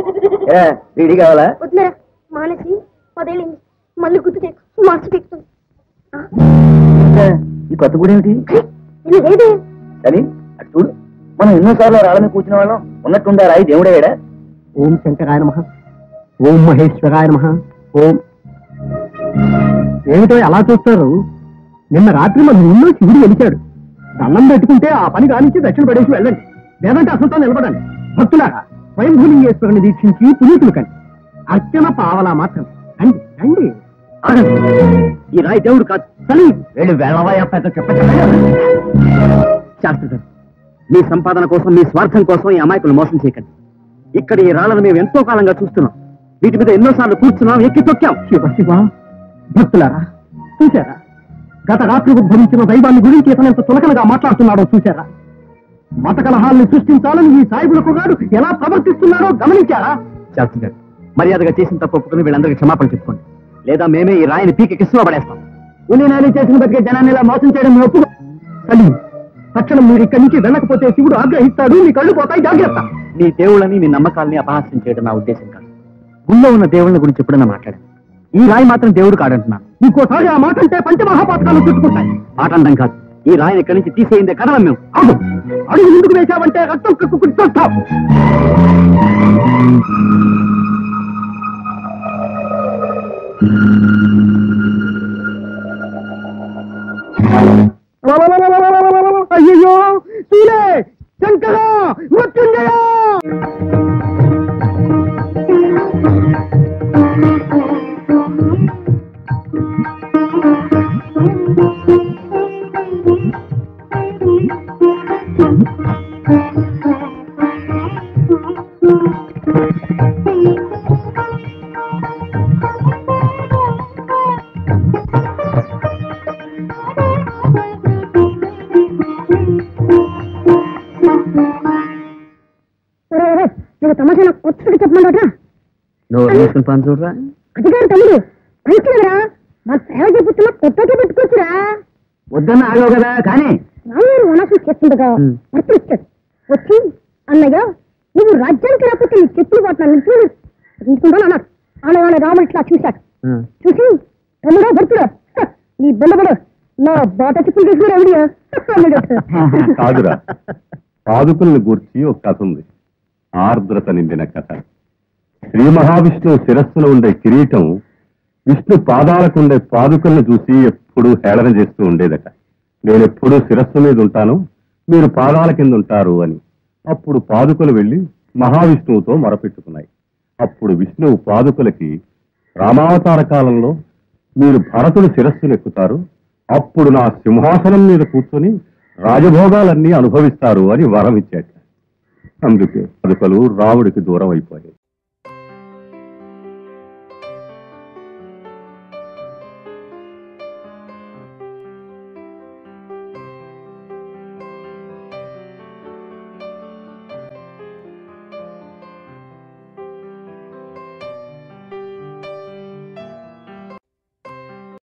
ఏ, వీడి కావాలా వద్దులేరా మానేసి పదేళ్ళింది మళ్ళీ గుర్తు తెచ్చు మార్చి తెస్తుంది ఏ, ఈ కొత్త గుడి ఏమిటి ఇది ఏది కానీ అటు చూడు మనం ఎన్నోసార్లు రాళ్ళ మీద కూర్చున్న వాళ్ళం ఉన్నట్టుండే రాయి దేవుడే ఏడా ఓం శంకరాయ నమ ఓం మహేశ్వరాయ నమ ఓం ఏమిటో ఎలా చూస్తారు నిన్న రాత్రి మన ఊళ్ళో శివుడు వెలిచాడు దండం పెట్టుకుంటే ఆ పని కానించి దక్షిణ పడేసి వెళ్ళండి లేదంటే అసలుతో నిలబడండి భక్తులారా స్వయంభూలింగేశ్వరుని దీక్షించి పునీతులు కండి అర్చన పావలా మాత్రం రండి రండి ఈ రాయి దేవుడు కాదు సరే వెళ్ళి వెళ్ళవా పెద్ద చెప్పండి శాస్త్రి గారు మీ సంపాదన కోసం మీ స్వార్థం కోసం ఈ అమాయకులు మోసం చేయకండి ఇక్కడ ఈ రాళ్ళను మేము ఎంతో కాలంగా చూస్తున్నాం వీటి మీద ఎన్నోసార్లు కూర్చున్నాం ఎక్కి తొక్కాం శివ శివ భక్తులారా చూశారా గత రాత్రి ఉద్భవించిన దైవాన్ని గురించి ఇతను ఎంత చులకనగా మాట్లాడుతున్నాడో చూశారా మత కలహాల్ని సృష్టించాలని ఈ సాయిబుల కుర్రాడు ఎలా ప్రవర్తిస్తున్నాడో గమనించారా శాస్త్రి గారు మర్యాదగా చేసిన తప్పు ఒప్పుకుని వీళ్ళందరికీ క్షమాపణ చెప్పుకోండి లేదా మేమే ఈ రాయిని పీకి కిస్సులో పడేస్తాం ఉలినాలి చేసిన బతికే జనాన్ని ఇలా మోసం చేయడం మేము ఒప్పుకో సలీం తక్షణం మీరు ఇక్కడి నుంచి వెళ్ళకపోతే శివుడు ఆగ్రహిస్తాడు మీ కళ్ళు పోతాయి జాగ్రత్త మీ దేవుళ్ళని మీ నమ్మకాలని అపహాస్యం చేయడం నా ఉద్దేశం కాదు గుళ్ళో ఉన్న దేవుళ్ళ గురించి ఎప్పుడైనా మాట్లాడాను ఈ రాయి మాత్రం దేవుడు కాడంటున్నాను ఇంకోసారి ఆ మాట అంటే పంచమహాపాతకాలు చుట్టుకుంటాయి మాట అనడం కాదు ఈ రాయిని ఇక్కడి నుంచి తీసేయిందే కదలం మేము అడు అడుగు ముందుకు వేశావంటే రక్తం కక్కుకుని చూస్తాం అయ్యో సూలే శంకర మృత్యుంజయ నువ్వు తమాషా నాకు కొత్తగా చెప్పమంటారా నువ్వు తీసుకుని పని చూడరా అది కాదు తమ్ముడు పైకిరా మా సేవ చెప్పుతున్నా కొత్తగా పెట్టుకోవచ్చురా వద్దన్న ఆగవు కదా కానీ రాముడు వనసం చేస్తుండగా ఉమ్. భర్త వచ్చాడు వచ్చి అన్నయ్య నువ్వు రాజ్యానికి రాకపోతే నీ చెప్పులు పోతున్నాను ఇంట్లో తీసుకుంటాను అన్నాడు ఆడవాళ్ళ రాముడు ఇట్లా చూశాడు చూసి తమ్ముడా భర్తుడా హ, నీ బొమ్మడు నా బాట చెప్పులు తీసుకుని ఎవడియా అన్నాడు కాదురా పాదుకుల్ని గూర్చి ఒక కథ ఉంది ఆర్ద్రత నిండిన కథ శ్రీ మహావిష్ణువు శిరస్సులో ఉండే కిరీటం విష్ణు పాదాలకు ఉండే పాదుకల్ని చూసి ఎప్పుడూ హేళన చేస్తూ ఉండేదట నేనెప్పుడూ శిరస్సు మీద ఉంటాను మీరు పాదాల కింద ఉంటారు అని అప్పుడు పాదుకలు వెళ్లి మహావిష్ణువుతో మొరపెట్టుకున్నాయి అప్పుడు విష్ణువు పాదుకలకి రామావతార కాలంలో మీరు భరతుడు శిరస్సునెక్కుతారు అప్పుడు నా సింహాసనం మీద కూర్చొని రాజభోగాలన్నీ అనుభవిస్తారు అని వరం ఇచ్చాట అందుకే పాదుకలు రాముడికి దూరం అయిపోయాయి